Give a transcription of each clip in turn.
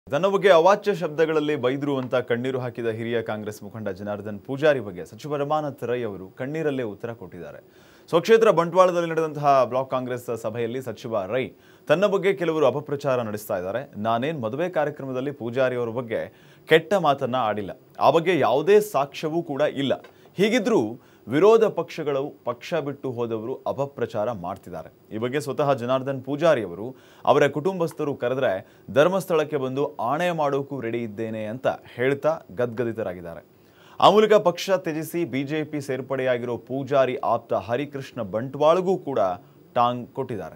ತನ್ನ ಬಗ್ಗೆ ಅವಾಚ್ಯ ಶಬ್ದಗಳಲ್ಲಿ ಬೈದ್ರು ಅಂತ ಕಣ್ಣೀರು ಹಾಕಿದ ಹಿರಿಯ ಕಾಂಗ್ರೆಸ್ ಮುಖಂಡ ಜನಾರ್ದನ್ ಪೂಜಾರಿ ಬಗ್ಗೆ ಸಚಿವ ರಮಾನಾಥ್ ರೈ ಅವರು ಕಣ್ಣೀರಲ್ಲೇ ಉತ್ತರ ಕೊಟ್ಟಿದ್ದಾರೆ ಸ್ವಕ್ಷೇತ್ರ ಬಂಟ್ವಾಳದಲ್ಲಿ ನಡೆದಂತಹ ಬ್ಲಾಕ್ ಕಾಂಗ್ರೆಸ್ ಸಭೆಯಲ್ಲಿ ಸಚಿವ ರೈ ತನ್ನ ಬಗ್ಗೆ ಕೆಲವರು ಅಪಪ್ರಚಾರ ನಡೆಸ್ತಾ ಇದ್ದಾರೆ ನಾನೇನ್ ಮದುವೆ ಕಾರ್ಯಕ್ರಮದಲ್ಲಿ ಪೂಜಾರಿ ಅವರ ಬಗ್ಗೆ ಕೆಟ್ಟ ಮಾತನ್ನ ಆಡಿಲ್ಲ ಆ ಬಗ್ಗೆ ಯಾವುದೇ ಸಾಕ್ಷ್ಯವೂ ಕೂಡ ಇಲ್ಲ ಹೀಗಿದ್ರೂ ವಿರೋಧ ಪಕ್ಷಗಳು ಪಕ್ಷ ಬಿಟ್ಟು ಹೋದವರು ಅಪಪ್ರಚಾರ ಮಾಡ್ತಿದ್ದಾರೆ ಈ ಬಗ್ಗೆ ಸ್ವತಃ ಜನಾರ್ದನ್ ಪೂಜಾರಿ ಅವರು ಅವರ ಕುಟುಂಬಸ್ಥರು ಕರೆದ್ರೆ ಧರ್ಮಸ್ಥಳಕ್ಕೆ ಬಂದು ಆಣೆ ಮಾಡೋಕ್ಕೂ ರೆಡಿ ಇದ್ದೇನೆ ಅಂತ ಹೇಳ್ತಾ ಗದ್ಗದಿತರಾಗಿದ್ದಾರೆ ಆ ಮೂಲಕ ಪಕ್ಷ ತ್ಯಜಿಸಿ ಬಿಜೆಪಿ ಸೇರ್ಪಡೆಯಾಗಿರೋ ಪೂಜಾರಿ ಆಪ್ತ ಹರಿಕೃಷ್ಣ ಬಂಟ್ವಾಳ್ಗೂ ಕೂಡ ಟಾಂಗ್ ಕೊಟ್ಟಿದ್ದಾರೆ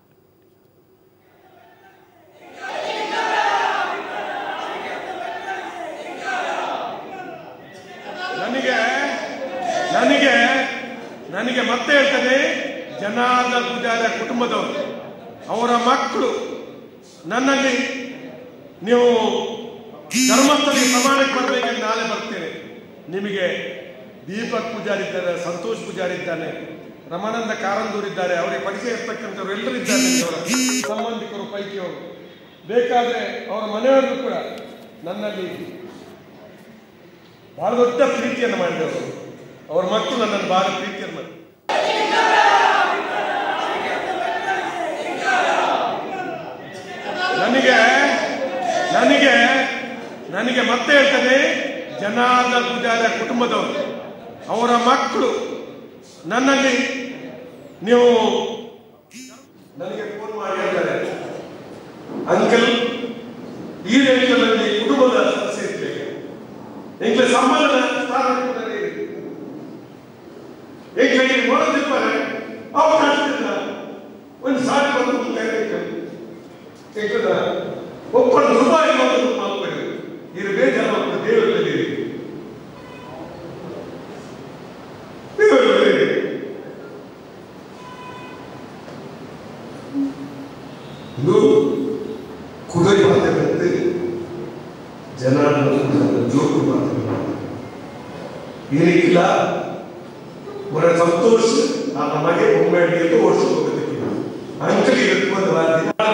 ನನಗೆ ನನಗೆ ನನಗೆ ಮತ್ತೆ ಹೇಳ್ತೇನೆ ಜನಾರ್ದ ಪೂಜಾರ ಕುಟುಂಬದವರು ಅವರ ಮಕ್ಕಳು ನನ್ನಲ್ಲಿ ನೀವು ಧರ್ಮಸ್ಥಳಕ್ಕೆ ಪ್ರಮಾಣಕ್ಕೆ ಬರಬೇಕೆಂದು ನಾಳೆ ಬರ್ತೇನೆ ನಿಮಗೆ ದೀಪಕ್ ಪೂಜಾರಿ ಇದ್ದಾರೆ ಸಂತೋಷ್ ಪೂಜಾರಿ ಇದ್ದಾನೆ ರಮಾನಂದ ಕಾರಂದೂರ್ ಇದ್ದಾರೆ ಅವರಿಗೆ ಪರಿಚಯ ಇರ್ತಕ್ಕಂಥವ್ರು ಎಲ್ಲರೂ ಇದ್ದಾರೆ ನಿಮಗೆ ಅವರ ಸಂಬಂಧಿಕರು ಪೈಕಿಯವರು ಬೇಕಾದ್ರೆ ಅವರ ಮನೆಯವರು ಕೂಡ ನನ್ನಲ್ಲಿ ಬಹಳ ದೊಡ್ಡ ಪ್ರೀತಿಯನ್ನು ಮಾಡಿದವರು ಅವರ ಮಕ್ಕಳು ನನ್ನನ್ನು ಬಹಳ ಪ್ರೀತಿಯನ್ನು ಮಾಡಿ ನನಗೆ ನನಗೆ ನನಗೆ ಮತ್ತೆ ಹೇಳ್ತೇನೆ ಜನಾರ್ದ ಪೂಜಾರ ಕುಟುಂಬದವರು ಅವರ ಮಕ್ಕಳು ನನ್ನಲ್ಲಿ ನೀವು ನನಗೆ ಫೋನ್ ಮಾಡಿ ಹೇಳ್ತಾರೆ ಅಂಕಲ್ ಈ ರೇಖೆಯಲ್ಲಿ ಕುಟುಂಬದ ಸದಸ್ಯ ಇರ್ಬೇಕು ಎಂಕ್ಲೆ ಸಂಬಂಧ ಸ್ಥಾಪಿಸಿದ್ದಾರೆ ಎಂಕ್ಲೆ ನೋಡುತ್ತಿದ್ದಾರೆ ಅವಕಾಶ ಇಲ್ಲ ಒಂದು ಸಾರಿ ಬಂದು ಮುಂದೆ ಎಂಕ್ಲದ ಒಪ್ಪಂದು ರೂಪಾಯಿ ಒಂದು ಮಾಡ್ಬೇಡಿ ಇದು ಬೇಜಾರು ಮಾಡ್ತಾರೆ ದೇವರಲ್ಲಿ ದೇವರಲ್ಲಿ ಇದು ಕುದುರೆ ಮಾತುಗಳಂತೆ ಜನಾರ್ದನ ಜೋಕು ಮಾತುಗಳು ಏನಿಲ್ಲ ಅವರ ಸಂತೋಷ ಆ ನಮಗೆ ಒಮ್ಮೆಡಿಯಲ್ಲಿ ಓಡಿಸ್ಕೋಬೇಕು ಅಂಕಲಿಗೆ ತುಂಬ